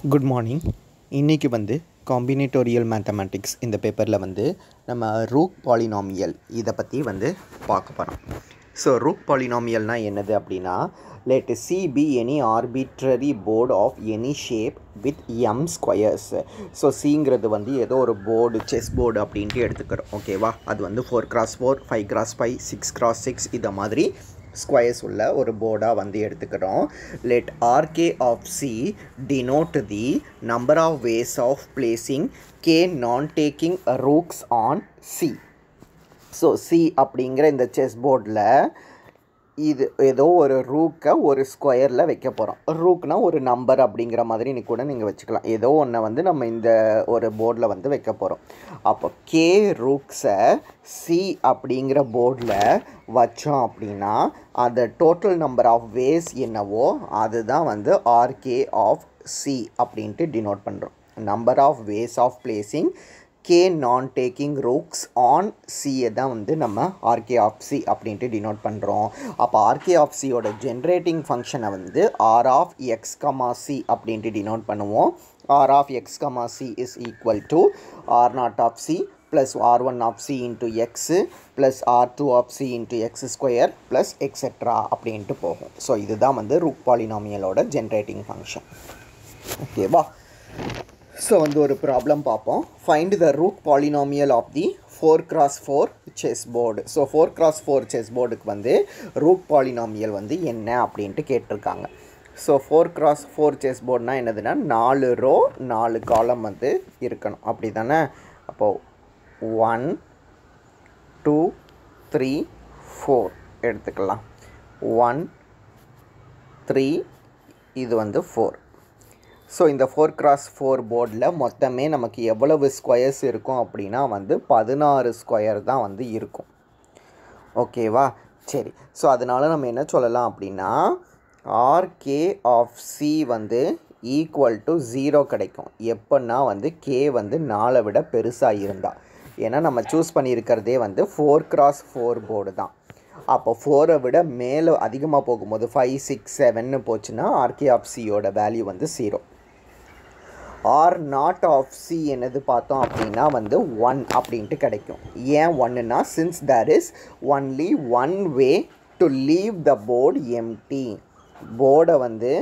good morning இன்றைக்கி வந்து காம்பினேட்டோரியல் mathematics இந்த பேப்பரில் வந்து நம்ம ரூக் பாலினாமியல் இதை பற்றி வந்து பார்க்க போகிறோம் ஸோ ரூக் பாலினாமியல்னால் என்னது அப்படின்னா let C be any arbitrary board of any shape with M squares so சிங்கிறது வந்து ஏதோ ஒரு போர்டு செஸ் போர்டு அப்படின்ட்டு எடுத்துக்கிறோம் ஓகேவா அது வந்து four cross four five cross five six cross six இதை மாதிரி ஸ்கொயர்ஸ் உள்ள ஒரு போர்டாக வந்து எடுத்துக்கிறோம் let R K of C denote the number of ways of placing K non taking rooks on C so C அப்படிங்கிற இந்த செஸ் போர்டில் இது ஏதோ ஒரு ரூக்கை ஒரு ஸ்கொயரில் வைக்க போகிறோம் ரூக்னா ஒரு நம்பர் அப்படிங்கிற மாதிரி நீ கூட நீங்கள் வச்சுக்கலாம் ஏதோ ஒன்றை வந்து நம்ம இந்த ஒரு போர்டில் வந்து வைக்க போகிறோம் அப்போ கே ரூக்ஸை சி அப்படிங்கிற போர்டில் வச்சோம் அப்படின்னா அந்த டோட்டல் நம்பர் ஆஃப் வேஸ் என்னவோ அதுதான் வந்து ஆர்கே ஆஃப் சி அப்படின்ட்டு டினோட் பண்ணுறோம் number of ways of placing K non taking rooks on சியை தான் வந்து நம்ம ஆர்கே ஆஃப் சி அப்படின்ட்டு டினோட் பண்ணுறோம் அப்போ ஆர்கே ஆஃப் சியோட ஜென்ரேட்டிங் ஃபங்க்ஷனை வந்து R of X comma C அப்படின்ட்டு டினோட் பண்ணுவோம் R of X comma C is equal to R not of C plus R one of C into x plus R two of C into x square plus etcetera அப்படின்ட்டு போகும் so இதுதான் வந்து rook பாலினாமியலோட generating function ஓகேவா so வந்து ஒரு problem பார்ப்போம் find the rook polynomial of the four cross four chess board so four cross four chess போர்டுக்கு வந்து ரூட் பாலினாமியல் வந்து என்ன அப்படின்ட்டு கேட்டிருக்காங்க so four cross four chess போர்டுனா என்னதுன்னா நாலு ரோ நாலு காலம் வந்து இருக்கணும் அப்படி தானே அப்போது ஒன் டூ த்ரீ ஃபோர் எடுத்துக்கலாம் ஒன் த்ரீ இது வந்து ஃபோர் ஸோ இந்த ஃபோர் கிராஸ் ஃபோர் போர்டில் மொத்தமே நமக்கு எவ்வளவு ஸ்கொயர்ஸ் இருக்கும் அப்படின்னா வந்து பதினாறு ஸ்கொயர் தான் வந்து இருக்கும் ஓகேவா சரி ஸோ அதனால் நம்ம என்ன சொல்லலாம் அப்படின்னா ஆர்கே ஆஃப் சி வந்து ஈக்குவல் டு ஜீரோ கிடைக்கும் எப்போன்னா வந்து கே வந்து நாலை விட பெருசாக இருந்தால் ஏன்னா நம்ம சூஸ் பண்ணியிருக்கிறதே வந்து ஃபோர் கிராஸ் ஃபோர் போர்டு தான் அப்போ ஃபோரை விட மேலே அதிகமாக போகும்போது ஃபைவ் சிக்ஸ் செவன்னு போச்சுன்னா ஆர்கே ஆஃப் சியோட வேல்யூ வந்து zero R not of C என்னது பார்த்தோம் அப்படின்னா வந்து ஒன் அப்படின்ட்டு கிடைக்கும் ஏன் ஒன்றுனா since there is only one way to leave the board empty போர்டை வந்து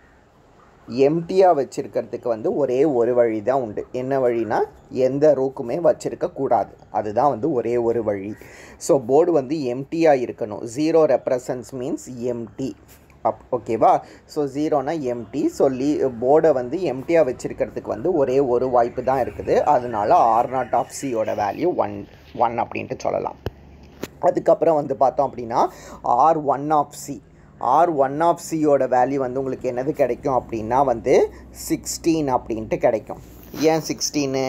எம்டியாக வச்சுருக்கிறதுக்கு வந்து ஒரே ஒரு வழி தான் உண்டு என்ன வழினா எந்த ரூக்குமே வச்சுருக்க கூடாது அதுதான் வந்து ஒரே ஒரு வழி ஸோ போர்டு வந்து எம்டியாக இருக்கணும் zero represents means empty up ஓகேவா ஸோ ஜீரோனா எம்டி சொல்லி போர்டை வந்து எம்டியாக வச்சுருக்கிறதுக்கு வந்து ஒரே ஒரு வாய்ப்பு தான் இருக்குது அதனால ஆர் நாட் ஆஃப் சியோட வேல்யூ ஒன் ஒன் அப்படின்ட்டு சொல்லலாம் அதுக்கப்புறம் வந்து பார்த்தோம் அப்படின்னா R one of C R one of சியோட வேல்யூ வந்து உங்களுக்கு என்னது கிடைக்கும் அப்படின்னா வந்து சிக்ஸ்டீன் அப்படின்ட்டு கிடைக்கும் ஏன் சிக்ஸ்டீனு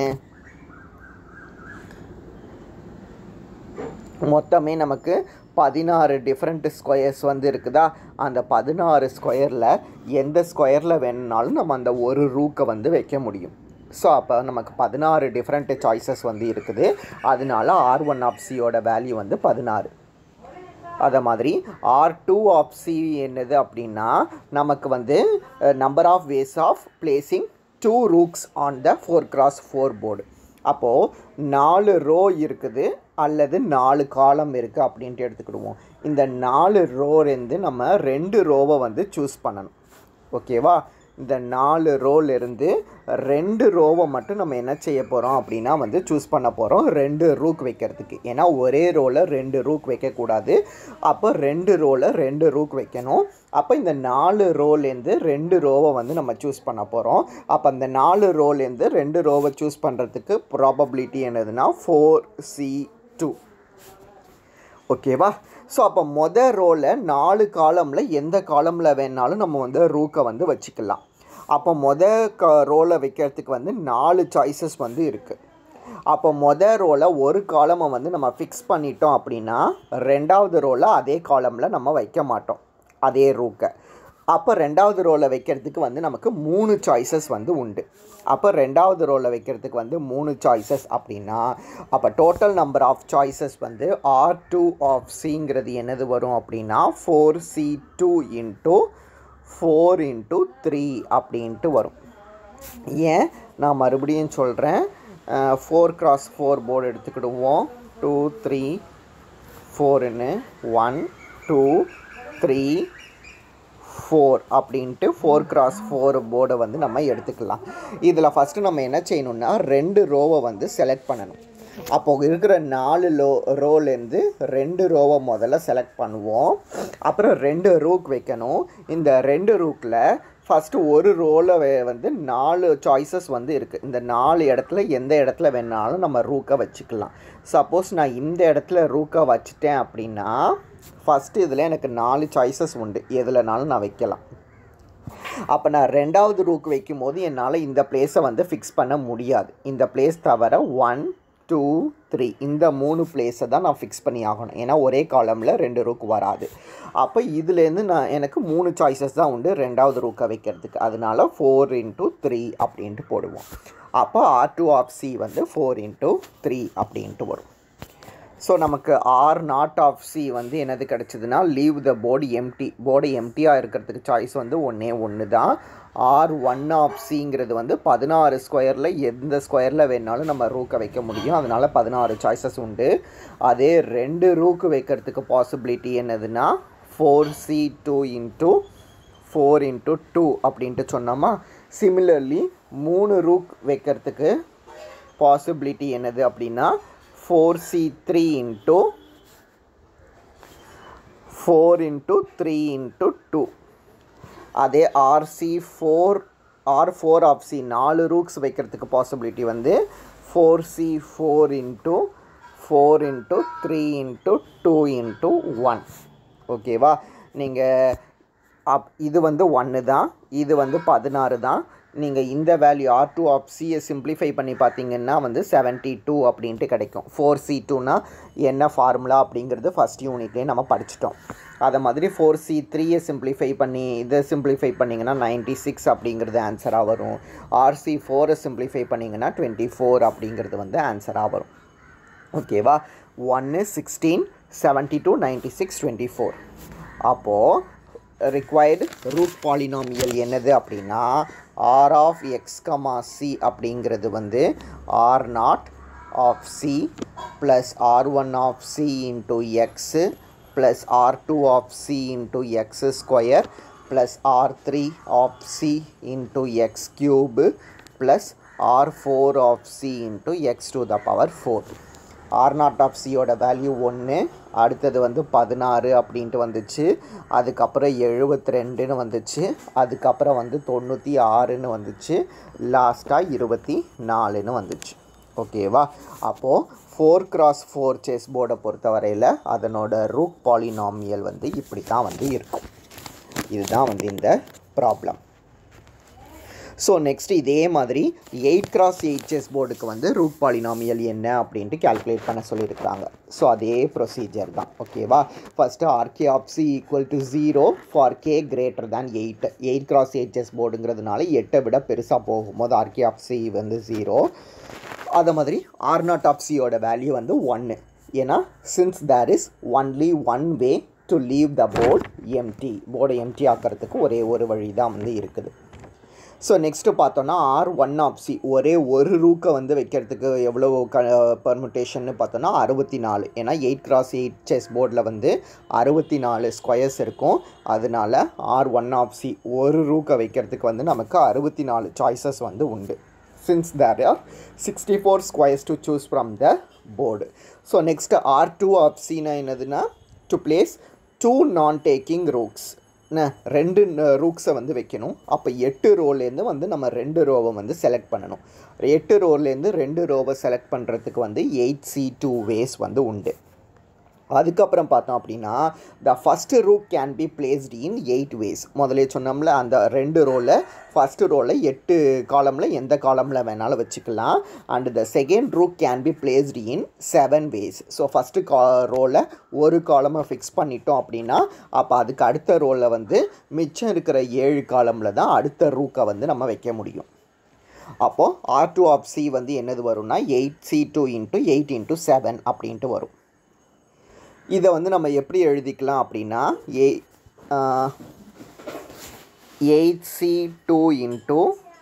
மொத்தமே நமக்கு பதினாறு டிஃப்ரெண்ட் ஸ்கொயர்ஸ் வந்து இருக்குதா அந்த பதினாறு ஸ்கொயரில் எந்த ஸ்கொயரில் வேணுனாலும் நம்ம அந்த ஒரு ரூக்கை வந்து வைக்க முடியும் ஸோ அப்போ நமக்கு பதினாறு டிஃப்ரெண்ட் சாய்ஸஸ் வந்து இருக்குது அதனால ஆர் ஒன் ஆஃப் சியோட வேல்யூ வந்து பதினாறு அதை மாதிரி ஆர் டூ ஆஃப் சி என்னது அப்படின்னா நமக்கு வந்து number of ways of placing two rooks on the four cross four board அப்போது நாலு ரோ இருக்குது அல்லது நாலு காலம் இருக்குது அப்படின்ட்டு எடுத்துக்கிடுவோம் இந்த நாலு ரோலேருந்து நம்ம ரெண்டு ரோவை வந்து சூஸ் பண்ணணும் ஓகேவா இந்த நாலு ரோலேருந்து ரெண்டு ரோவை மட்டும் நம்ம என்ன செய்ய போகிறோம் அப்படின்னா வந்து சூஸ் பண்ண போகிறோம் ரெண்டு ரூக் வைக்கிறதுக்கு ஏன்னா ஒரே ரோவில் ரெண்டு ரூக் வைக்கக்கூடாது அப்போ ரெண்டு ரோவில் ரெண்டு ரூக் வைக்கணும் அப்போ இந்த நாலு ரோலேருந்து ரெண்டு ரோவை வந்து நம்ம சூஸ் பண்ண போகிறோம் அப்போ அந்த நாலு ரோலேருந்து ரெண்டு ரோவை சூஸ் பண்ணுறதுக்கு ப்ராபபிலிட்டி என்னதுன்னா ஃபோர் சி டூ ஓகேவா ஸோ அப்போ மொதல் ரோவில் நாலு காலமில் எந்த காலமில் வேணாலும் நம்ம வந்து ரூக்கை வந்து வச்சுக்கலாம் அப்போ மொதல் க ரோவில் வைக்கிறதுக்கு வந்து நாலு சாய்ஸஸ் வந்து இருக்குது அப்போ மொதல் ரோவில் ஒரு காலமை வந்து நம்ம ஃபிக்ஸ் பண்ணிட்டோம் அப்படின்னா ரெண்டாவது ரோவில் அதே காலமில் நம்ம வைக்க மாட்டோம் அதே ரூக்கை அப்போ ரெண்டாவது ரோவில் வைக்கிறதுக்கு வந்து நமக்கு மூணு சாய்ஸஸ் வந்து உண்டு அப்போ ரெண்டாவது ரோவில் வைக்கிறதுக்கு வந்து மூணு சாய்ஸஸ் அப்படின்னா அப்போ டோட்டல் நம்பர் ஆஃப் சாய்ஸஸ் வந்து ஆர் டூ ஆஃப் சிங்கிறது என்னது வரும் அப்படின்னா four C two into four into three அப்படின்ட்டு வரும் ஏன் நான் மறுபடியும் சொல்கிறேன் ஃபோர் கிராஸ் ஃபோர் போர்டு எடுத்துக்கிடுவோம் டூ த்ரீ ஃபோருன்னு ஒன் டூ த்ரீ ஃபோர் அப்படின்ட்டு ஃபோர் கிராஸ் ஃபோர் போர்டை வந்து நம்ம எடுத்துக்கலாம் இதில் ஃபஸ்ட்டு நம்ம என்ன செய்யணும்னா ரெண்டு ரோவை வந்து செலக்ட் பண்ணணும் அப்போ இருக்கிற நாலு லோ ரோலேருந்து ரெண்டு ரோவை முதல்ல செலக்ட் பண்ணுவோம் அப்புறம் ரெண்டு ரூக் வைக்கணும் இந்த ரெண்டு ரூக்கில் ஃபஸ்ட்டு ஒரு ரோவில் வந்து நாலு சாய்ஸஸ் வந்து இருக்குது இந்த நாலு இடத்துல எந்த இடத்துல வேணாலும் நம்ம ரூக்கை வச்சுக்கலாம் சப்போஸ் நான் இந்த இடத்துல ரூக்கை வச்சுட்டேன் அப்படின்னா ஃபஸ்ட்டு இதில் எனக்கு நாலு சாய்ஸஸ் உண்டு எதுலனாலும் நான் வைக்கலாம் அப்போ நான் ரெண்டாவது ரூக் வைக்கும் போது என்னால் இந்த பிளேஸை வந்து ஃபிக்ஸ் பண்ண முடியாது இந்த பிளேஸ் தவிர ஒன் டூ த்ரீ இந்த மூணு பிளேஸை தான் நான் ஃபிக்ஸ் பண்ணி ஆகணும் ஏன்னா ஒரே காலமில் ரெண்டு ரூக் வராது அப்போ இதுலேருந்து நான் எனக்கு மூணு சாய்ஸஸ் தான் உண்டு ரெண்டாவது ரூக்கை வைக்கிறதுக்கு அதனால ஃபோர் இன்ட்டு த்ரீ அப்படின்ட்டு போடுவோம் அப்போ ஆர் டூ ஆஃப் சி வந்து ஃபோர் இன்ட்டு த்ரீ அப்படின்ட்டு வரும் ஸோ நமக்கு ஆர் நாட் ஆஃப் சி வந்து என்னது கிடச்சிதுன்னா leave the board empty board எம்டியாக இருக்கிறதுக்கு சாய்ஸ் வந்து ஒன்றே ஒன்று தான் ஆர் ஒன் ஆஃப் சிங்கிறது வந்து பதினாறு ஸ்கொயரில் எந்த ஸ்கொயரில் வேணாலும் நம்ம ரூக்கை வைக்க முடியும் அதனால் பதினாறு சாய்ஸஸ் உண்டு அதே ரெண்டு ரூக்கு வைக்கிறதுக்கு பாசிபிலிட்டி என்னதுன்னா four C two into four into two அப்படின்ட்டு சொன்னோமா சிமிலர்லி மூணு ரூக் வைக்கிறதுக்கு பாசிபிலிட்டி என்னது அப்படின்னா four C three into four into three into two அதே R C four R four of C நாலு ரூக்ஸ் வைக்கிறதுக்கு பாசிபிலிட்டி வந்து four C four into four into three into two into one ஓகேவா நீங்கள் அப் இது வந்து ஒன்று தான் இது வந்து பதினாறு தான் நீங்கள் இந்த வேல்யூ ஆர் டூ ஆஃப் சியை சிம்ப்ளிஃபை பண்ணி பார்த்தீங்கன்னா வந்து செவன்ட்டி டூ அப்படின்ட்டு கிடைக்கும் ஃபோர் சி டூனா என்ன ஃபார்முலா அப்படிங்கிறது ஃபஸ்ட் யூனிட்லேயே நம்ம படிச்சிட்டோம் அதை மாதிரி ஃபோர் சி த்ரீயை சிம்ப்ளிஃபை பண்ணி இதை சிம்ப்ளிஃபை பண்ணிங்கன்னா நைன்ட்டி சிக்ஸ் அப்படிங்கிறது ஆன்சராக வரும் ஆர்சி ஃபோரை சிம்ப்ளிஃபை பண்ணிங்கன்னா டுவெண்ட்டி ஃபோர் அப்படிங்கிறது வந்து ஆன்சராக வரும் ஓகேவா ஒன்று sixteen seventy two ninety six twenty four அப்போது ரிக்வயர்டு ரூட் பாலினாமியல் என்னது அப்படின்னா r of X comma c அப்படிங்கிறது வந்து r not of C plus R one of C into x plus R two of C into x square plus r three of C into x cube plus r four of C into x to the power four r not of சியோட value ஒன்று அடுத்தது வந்து பதினாறு அப்படின்ட்டு வந்துச்சு அதுக்கப்புறம் எழுபத்தி ரெண்டுன்னு வந்துச்சு அதுக்கப்புறம் வந்து தொண்ணூற்றி ஆறுன்னு வந்துச்சு லாஸ்ட்டாக இருபத்தி நாலுன்னு வந்துச்சு ஓகேவா அப்போது ஃபோர் கிராஸ் ஃபோர் செஸ் போர்டை பொறுத்த வரையில் அதனோட ரூக் பாலினாமியல் வந்து இப்படி தான் வந்து இருக்கும் இதுதான் வந்து இந்த ப்ராப்ளம் ஸோ நெக்ஸ்ட் இதே மாதிரி எயிட் கிராஸ் எயிட் செஸ் போர்டுக்கு வந்து ரூட் பாலினாமியல் என்ன அப்படின்ட்டு கால்குலேட் பண்ண சொல்லியிருக்கிறாங்க ஸோ அதே ப்ரொசீஜர் தான் ஓகேவா first r k of c equal to zero for k greater than eight eight cross eight chess போர்டுங்கிறதுனால எட்டை விட பெருசாக போகும்போது ஆர்கே ஆஃப் சி வந்து ஜீரோ அதே மாதிரி ஆர் நாட் ஆஃப் சியோட வேல்யூ வந்து ஒன்று ஏன்னா since there is only one way to leave the board empty போர்டை எம்டி ஆக்கிறதுக்கு ஒரே ஒரு வழி தான் வந்து இருக்குது ஸோ நெக்ஸ்ட்டு பார்த்தோன்னா ஆர் ஒன் ஆஃப் சி ஒரே ஒரு ரூக்கை வந்து வைக்கிறதுக்கு எவ்வளோ க பர்முட்டேஷன்னு பார்த்தோன்னா அறுபத்தி நாலு ஏன்னா எயிட் கிராஸ் எயிட் செஸ் போர்டில் வந்து அறுபத்தி நாலு ஸ்கொயர்ஸ் இருக்கும் அதனால ஆர் ஒன் ஆஃப் சி ஒரு ரூக்கை வைக்கிறதுக்கு வந்து நமக்கு அறுபத்தி நாலு சாய்ஸஸ் வந்து உண்டு since there are sixty four squares to choose from the board so next r two of சினா என்னதுன்னா to place two non taking rooks என்ன ரெண்டு ரூக்ஸை வந்து வைக்கணும் அப்போ எட்டு ரோலேருந்து வந்து நம்ம ரெண்டு ரோவை வந்து செலக்ட் பண்ணணும் எட்டு ரோலேருந்து ரெண்டு ரோவை செலக்ட் பண்ணுறதுக்கு வந்து எயிட் சி டூ வேஸ் வந்து உண்டு அதுக்கப்புறம் பார்த்தோம் அப்படின்னா the first rook can be placed in eight ways முதலே சொன்னோம்ல அந்த ரெண்டு ரோவில் ஃபஸ்ட்டு ரோவில் எட்டு காலமில் எந்த காலமில் வேணாலும் வச்சுக்கலாம் and the second rook can be placed in seven ways so first கா ரோவில் ஒரு காலமை ஃபிக்ஸ் பண்ணிட்டோம் அப்படின்னா அப்போ அதுக்கு அடுத்த ரோவில் வந்து மிச்சம் இருக்கிற ஏழு காலமில் தான் அடுத்த ரூக்கை வந்து நம்ம வைக்க முடியும் அப்போது ஆர் டூ ஆஃப் சி வந்து என்னது வரும்னா eight c two into eight into seven அப்படின்ட்டு வரும் இதை வந்து நம்ம எப்படி எழுதிக்கலாம் அப்படின்னா ஏ eight c two into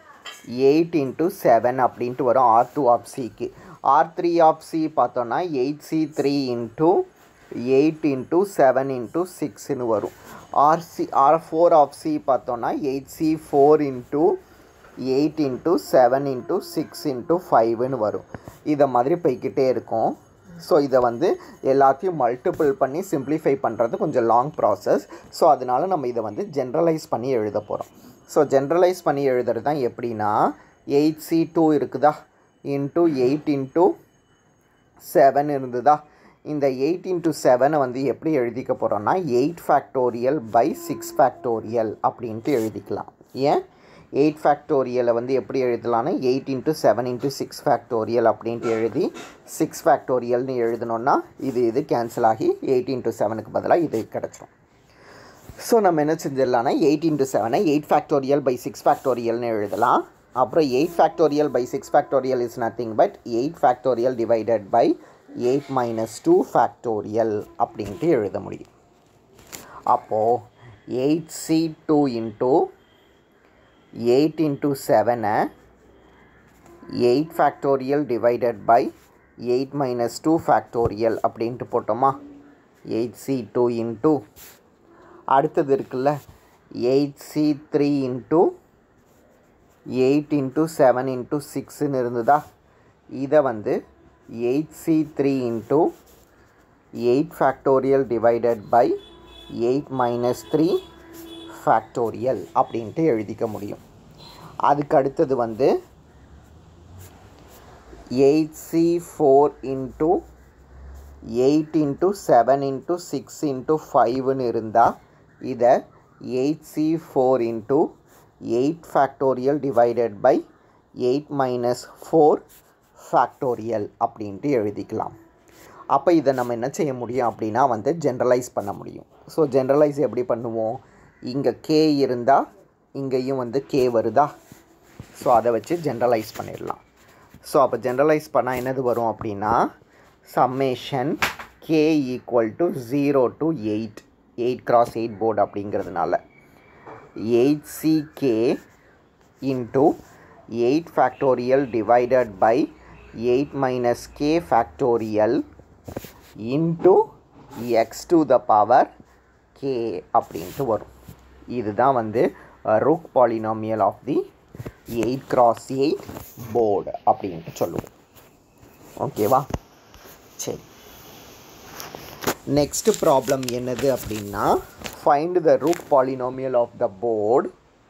eight into seven அப்படின்ட்டு வரும் ஆர் டூ ஆஃப் சிக்கு ஆர் த்ரீ ஆஃப் சி பார்த்தோன்னா eight c three into eight into seven into சிக்ஸ்னு வரும் r c r four of c பார்த்தோன்னா eight c four into eight into seven into six into ஃபைவ்னு வரும் இதை மாதிரி போய்கிட்டே இருக்கும் ஸோ இதை வந்து எல்லாத்தையும் மல்டிபிள் பண்ணி சிம்ப்ளிஃபை பண்ணுறது கொஞ்சம் லாங் ப்ராசஸ் ஸோ அதனால நம்ம இதை வந்து ஜென்ரலைஸ் பண்ணி எழுத போகிறோம் ஸோ ஜென்ரலைஸ் பண்ணி எழுதுறது தான் எப்படின்னா எயிட் சி டூ இருக்குதா இன்ட்டு எயிட் இன்ட்டு செவன் இருந்ததா இந்த எயிட் இன்ட்டு செவனை வந்து எப்படி எழுதிக்க போகிறோம்னா eight factorial by six factorial அப்படின்ட்டு எழுதிக்கலாம் ஏன் எயிட் ஃபேக்டோரியலை வந்து எப்படி எழுதலாம்னா eight into seven into six factorial அப்படின்ட்டு எழுதி சிக்ஸ் ஃபேக்டோரியல்னு எழுதணுன்னா இது இது கேன்சல் ஆகி எயிட் இன்ட்டு செவனுக்கு பதிலாக இது கிடச்சிரும் ஸோ நம்ம என்ன செஞ்சிடலாம்னா எயிட் இன்ட்டு செவனை எயிட் ஃபேக்டோரியல் பை சிக்ஸ் ஃபேக்டோரியல்னு எழுதலாம் அப்புறம் eight factorial by six factorial is nothing but eight factorial divided by eight minus two factorial அப்படின்ட்டு எழுத முடியும் அப்போது eight c two into eight into செவனை eight factorial divided by eight minus two factorial அப்படின்ட்டு போட்டோமா எயிட் சி டூ இன்ட்டு அடுத்தது இருக்குல்ல eight c three into eight into seven into சிக்ஸ்ன்னு இருந்ததா இதை வந்து eight c three into eight factorial divided by eight minus three factorial அப்படின்ட்டு எழுதிக்க முடியும் அதுக்கு அடுத்தது வந்து eight c four into eight into seven into six into ஃபைவ்னு இருந்தால் இதை eight c four into eight factorial divided by eight minus four factorial அப்படின்ட்டு எழுதிக்கலாம் அப்போ இதை நம்ம என்ன செய்ய முடியும் அப்படின்னா வந்து ஜென்ரலைஸ் பண்ண முடியும் ஸோ ஜென்ரலைஸ் எப்படி பண்ணுவோம் இங்கே கே இருந்தால் இங்கேயும் வந்து கே வருதா ஸோ அதை வச்சு ஜென்ரலைஸ் பண்ணிடலாம் ஸோ அப்போ ஜென்ரலைஸ் பண்ணால் என்னது வரும் அப்படின்னா summation k equal to zero to eight eight cross eight board அப்படிங்கிறதுனால eight c k into eight factorial divided by eight minus k factorial into x to the power k அப்படின்ட்டு வரும் இதுதான் வந்து rook polynomial of the eight cross eight board அப்படின்ட்டு சொல்லுவோம் ஓகேவா சரி next problem என்னது அப்படின்னா find the rook polynomial of the board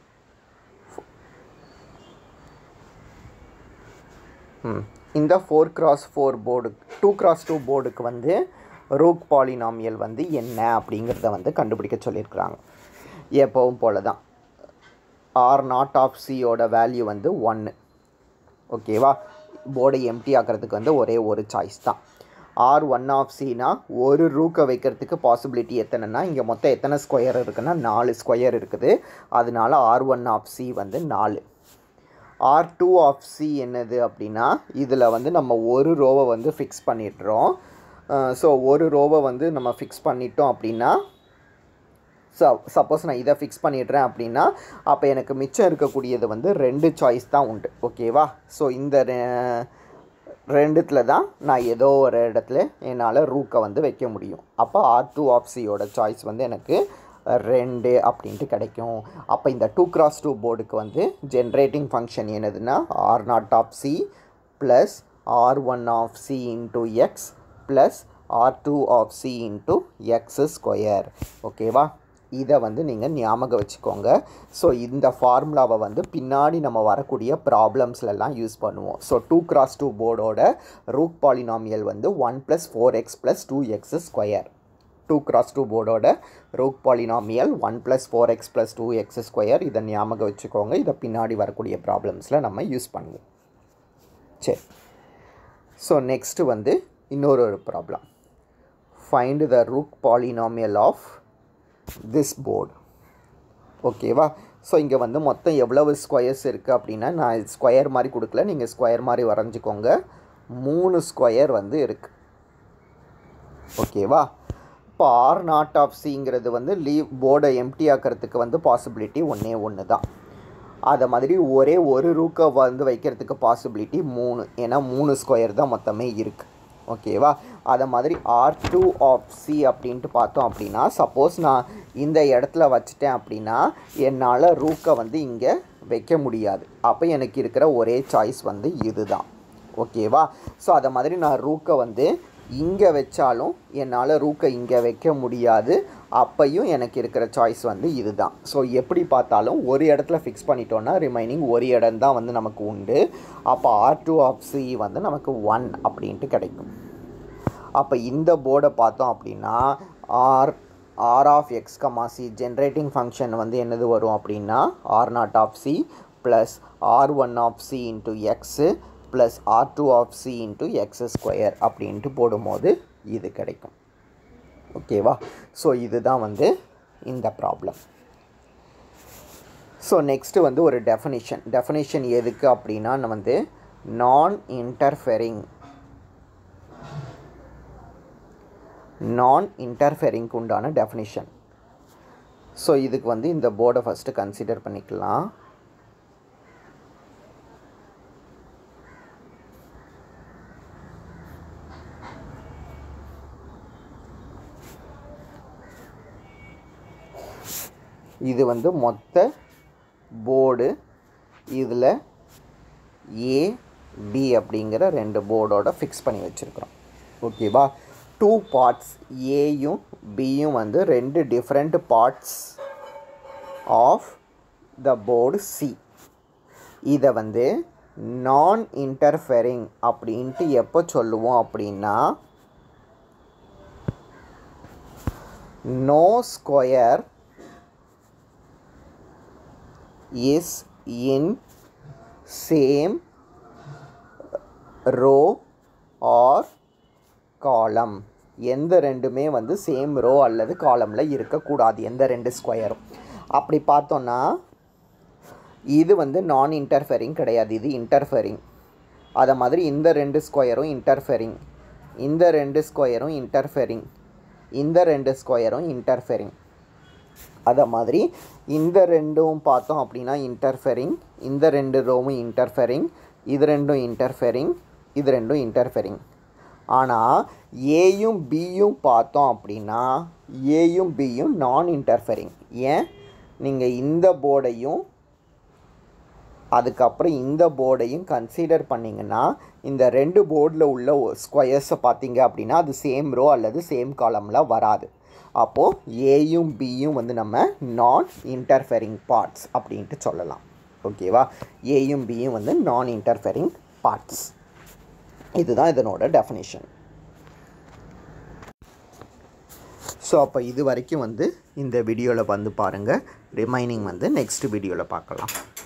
இந்த four cross four board two cross two போர்டுக்கு வந்து ரூக் பாலினாமியல் வந்து என்ன அப்படிங்கிறத வந்து கண்டுபிடிக்க சொல்லியிருக்கிறாங்க எப்பவும் போல தான் ஆர் நாட் ஆஃப் சியோட வேல்யூ வந்து ஒன்று ஓகேவா போர்டை எம்டி ஆக்கிறதுக்கு வந்து ஒரே ஒரு சாய்ஸ் தான் ஆர் ஒன் ஆஃப் சினா ஒரு ரூக்கை வைக்கிறதுக்கு பாசிபிலிட்டி எத்தனைன்னா இங்கே மொத்தம் எத்தனை ஸ்கொயர் இருக்குன்னா நாலு ஸ்கொயர் இருக்குது அதனால ஆர் ஒன் ஆஃப் சி வந்து நாலு ஆர் டூ ஆஃப் சி என்னது அப்படின்னா இதில் வந்து நம்ம ஒரு ரோவை வந்து ஃபிக்ஸ் பண்ணிடுறோம் ஸோ ஒரு ரோவை வந்து நம்ம ஃபிக்ஸ் பண்ணிட்டோம் அப்படின்னா ஸோ சப்போஸ் நான் இதை ஃபிக்ஸ் பண்ணிடுறேன் அப்படின்னா அப்போ எனக்கு மிச்சம் இருக்கக்கூடியது வந்து ரெண்டு சாய்ஸ் தான் உண்டு ஓகேவா ஸோ இந்த ரெ- ரெண்டுத்துல தான் நான் ஏதோ ஒரு இடத்துல என்னால் ரூக்கை வந்து வைக்க முடியும் அப்போ ஆர் டூ ஆஃப் சியோட சாய்ஸ் வந்து எனக்கு ரெண்டு அப்படின்ட்டு கிடைக்கும் அப்போ இந்த டூ கிராஸ் டூ போர்டுக்கு வந்து ஜென்ரேட்டிங் ஃபங்க்ஷன் என்னதுன்னா r not of C plus R one of C into x plus R two of C into x square ஓகேவா இதை வந்து நீங்கள் ஞாபகம் வச்சுக்கோங்க ஸோ இந்த ஃபார்முலாவை வந்து பின்னாடி நம்ம வரக்கூடிய ப்ராப்ளம்ஸ்லலாம் யூஸ் பண்ணுவோம் ஸோ டூ கிராஸ் டூ போர்டோட ரூட் பாலினாமியல் வந்து one plus four x plus two x square two cross two போர்டோட rook polynomial one plus four x plus two x square இதை ஞாபகம் வச்சுக்கோங்க இதை பின்னாடி வரக்கூடிய ப்ராப்ளம்ஸில் நம்ம யூஸ் பண்ணுவோம் சரி ஸோ நெக்ஸ்ட்டு வந்து இன்னொரு ஒரு problem find the rook polynomial of this board ஓகேவா ஸோ இங்கே வந்து மொத்தம் எவ்வளவு ஸ்கொயர்ஸ் இருக்குது அப்படின்னா நான் ஸ்கொயர் மாதிரி கொடுக்கல நீங்கள் ஸ்கொயர் மாதிரி வரைஞ்சிக்கோங்க மூணு ஸ்கொயர் வந்து இருக்குது ஓகேவா இப்போ ஆர் நாட் ஆஃப் சிங்கிறது வந்து லீவ் போர்டை எம்டி ஆக்கிறதுக்கு வந்து பாசிபிலிட்டி ஒன்றே ஒன்று தான் அதை மாதிரி ஒரே ஒரு ரூக்கை வந்து வைக்கிறதுக்கு பாசிபிலிட்டி மூணு ஏன்னா மூணு ஸ்கொயர் தான் மொத்தமே இருக்குது ஓகேவா அதை மாதிரி ஆர் டூ ஆஃப் சி அப்படின்ட்டு பார்த்தோம் அப்படின்னா சப்போஸ் நான் இந்த இடத்துல வச்சுட்டேன் அப்படின்னா என்னால் ரூக்கை வந்து இங்கே வைக்க முடியாது அப்போ எனக்கு இருக்கிற ஒரே சாய்ஸ் வந்து இதுதான் ஓகேவா ஸோ அதை மாதிரி நான் ரூக்கை வந்து இங்கே வச்சாலும் என்னால் ரூக்கை இங்கே வைக்க முடியாது அப்பையும் எனக்கு இருக்கிற சாய்ஸ் வந்து இதுதான் ஸோ எப்படி பார்த்தாலும் ஒரு இடத்துல ஃபிக்ஸ் பண்ணிட்டோன்னா ரிமைனிங் ஒரு இடம் தான் வந்து நமக்கு உண்டு அப்போ ஆர் டூ ஆஃப் சி வந்து நமக்கு ஒன் அப்படின்ட்டு கிடைக்கும் அப்போ இந்த போர்டை பார்த்தோம் அப்படின்னா r r of X comma c generating function வந்து என்னது வரும் அப்படின்னா r not of C plus R one of C into x plus R two of C into x square அப்படின்ட்டு போடும்போது இது கிடைக்கும் ஓகேவா ஸோ இதுதான் வந்து இந்த ப்ராப்ளம் ஸோ நெக்ஸ்ட்டு வந்து ஒரு டெஃபனிஷன் டெஃபனிஷன் எதுக்கு அப்படின்னா நம்ம வந்து நான் இன்டர்ஃபெரிங் நான் இன்டர்ஃபெரிங்க்கு உண்டான டெஃபினிஷன் ஸோ இதுக்கு வந்து இந்த போர்டை ஃபஸ்ட்டு கன்சிடர் பண்ணிக்கலாம் இது வந்து மொத்த போர்டு இதில் ஏ பி அப்படிங்கிற ரெண்டு போர்டோட ஃபிக்ஸ் பண்ணி வச்சுருக்குறோம் ஓகேவா டூ பார்ட்ஸ் ஏயும் பியும் வந்து ரெண்டு different parts of the board c இதை வந்து நான் இன்டர்ஃபெரிங் அப்படின்ட்டு எப்போ சொல்லுவோம் அப்படின்னா no square is in same row or column எந்த ரெண்டுமே வந்து சேம் ரோ அல்லது காலமில் இருக்கக்கூடாது எந்த ரெண்டு ஸ்கொயரும் அப்படி பார்த்தோன்னா இது வந்து நான் இன்டர்ஃபெரிங் கிடையாது இது இன்டர்ஃபெரிங் அதை மாதிரி இந்த ரெண்டு ஸ்கொயரும் இன்டர்ஃபெரிங் இந்த ரெண்டு ஸ்கொயரும் இன்டர்ஃபெரிங் இந்த ரெண்டு ஸ்கொயரும் இன்டர்ஃபெரிங் அதை மாதிரி இந்த ரெண்டும் பார்த்தோம் அப்படின்னா இன்டர்ஃபெரிங் இந்த ரெண்டு ரோவும் இன்டர்ஃபெரிங் இது ரெண்டும் இன்டர்ஃபெரிங் இது ரெண்டும் இன்டர்ஃபெரிங் ஆனால் ஏயும் பியும் பார்த்தோம் அப்படின்னா ஏயும் பியும் நான் இன்டர்ஃபெரிங் ஏன் நீங்கள் இந்த போர்டையும் அதுக்கப்புறம் இந்த போர்டையும் கன்சிடர் பண்ணிங்கன்னா இந்த ரெண்டு போர்டில் உள்ள ஸ்கொயர்ஸை பார்த்தீங்க அப்படின்னா அது சேம் ரோ அல்லது சேம் காலமில் வராது அப்போது ஏயும் பியும் வந்து நம்ம நான் இன்டர்ஃபெரிங் பார்ட்ஸ் அப்படின்ட்டு சொல்லலாம் ஓகேவா ஏயும் பியும் வந்து நான் இன்டர்ஃபெரிங் பார்ட்ஸ் இதுதான் இதனோட டெஃபினேஷன் ஸோ அப்போ இது வரைக்கும் வந்து இந்த வீடியோவில் வந்து பாருங்கள் ரிமைனிங் வந்து நெக்ஸ்ட் வீடியோவில் பார்க்கலாம்